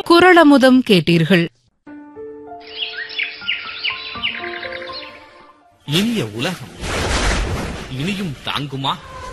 குரளமுதம் கேட்டீர்கள் இனிய உலகம் இனியும் தாங்குமா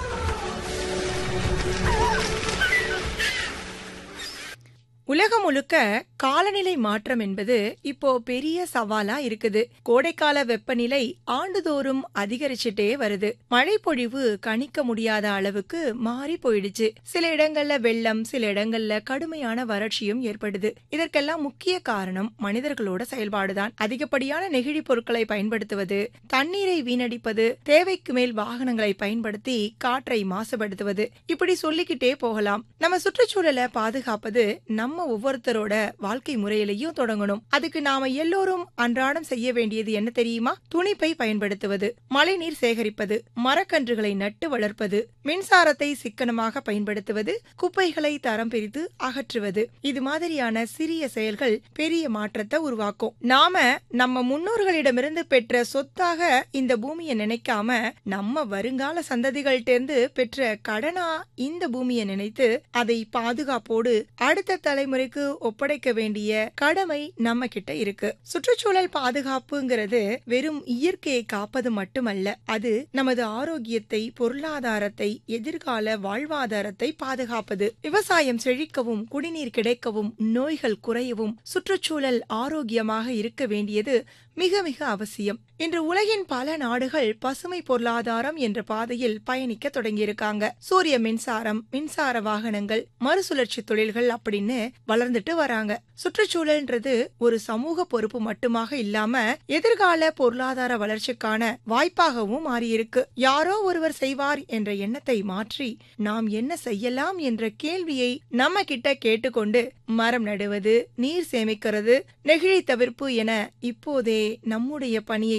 உலகம் முழுக்க காலநிலை மாற்றம் என்பது இப்போ பெரிய சவாலா இருக்குது கோடைக்கால வெப்பநிலை ஆண்டுதோறும் அதிகரிச்சுட்டே வருது மழைப்பொழிவு கணிக்க முடியாத அளவுக்கு மாறி போயிடுச்சு சில இடங்கள்ல வெள்ளம் சில இடங்கள்ல கடுமையான வறட்சியும் ஏற்படுது இதற்கெல்லாம் முக்கிய காரணம் மனிதர்களோட செயல்பாடுதான் அதிகப்படியான நெகிழி பொருட்களை பயன்படுத்துவது தண்ணீரை வீணடிப்பது தேவைக்கு மேல் வாகனங்களை பயன்படுத்தி காற்றை மாசுபடுத்துவது இப்படி சொல்லிக்கிட்டே போகலாம் நம்ம சுற்றுச்சூழலை பாதுகாப்பது நம்ம ஒவ்வொருத்தரோட வாழ்க்கை முறையிலையும் தொடங்கணும் அதுக்கு நாம எல்லோரும் அன்றாடம் செய்ய வேண்டியது என்ன தெரியுமா துணிப்பை பயன்படுத்துவது மழைநீர் சேகரிப்பது மரக்கன்றுகளை நட்டு வளர்ப்பது மின்சாரத்தை சிக்கனமாக பயன்படுத்துவது குப்பைகளை தரம் பிரித்து அகற்றுவது இது மாதிரியான சிறிய செயல்கள் பெரிய மாற்றத்தை உருவாக்கும் நாம நம்ம முன்னோர்களிடமிருந்து பெற்ற சொத்தாக இந்த பூமியை நினைக்காம நம்ம வருங்கால சந்ததிகள்ட்ட இருந்து பெற்ற கடனா இந்த பூமியை நினைத்து அதை பாதுகாப்போடு அடுத்த தலைமுறைக்கு ஒப்படைக்க வேண்டிய கடமை நம்ம கிட்ட இருக்கு சுற்றுச்சூழல் பாதுகாப்புங்கிறது வெறும் இயற்கையை காப்பது மட்டுமல்ல அது நமது ஆரோக்கியத்தை பொருளாதாரத்தை எதிர்கால வாழ்வாதாரத்தை பாதுகாப்பது விவசாயம் செழிக்கவும் குடிநீர் கிடைக்கவும் நோய்கள் குறையவும் சுற்றுச்சூழல் ஆரோக்கியமாக இருக்க வேண்டியது மிக மிக அவசியம் இன்று உலகின் பல நாடுகள் பசுமை பொருளாதாரம் என்ற பாதையில் பயணிக்க தொடங்கியிருக்காங்க சூரிய மின்சாரம் மின்சார வாகனங்கள் மறுசுழற்சி தொழில்கள் அப்படின்னு வளர்ந்துட்டு வராங்க சுற்றுச்சூழல்ன்றது ஒரு சமூக பொறுப்பு மட்டுமாக இல்லாம எதிர்கால பொருளாதார வளர்ச்சிக்கான வாய்ப்பாகவும் மாறியிருக்கு யாரோ ஒருவர் செய்வார் என்ற எண்ணத்தை மாற்றி நாம் என்ன செய்யலாம் என்ற கேள்வியை நம்ம கிட்ட கேட்டுக்கொண்டு மரம் நடுவது நீர் சேமிக்கிறது நெகிழி தவிர்ப்பு என இப்போதே நம்முடைய பணியை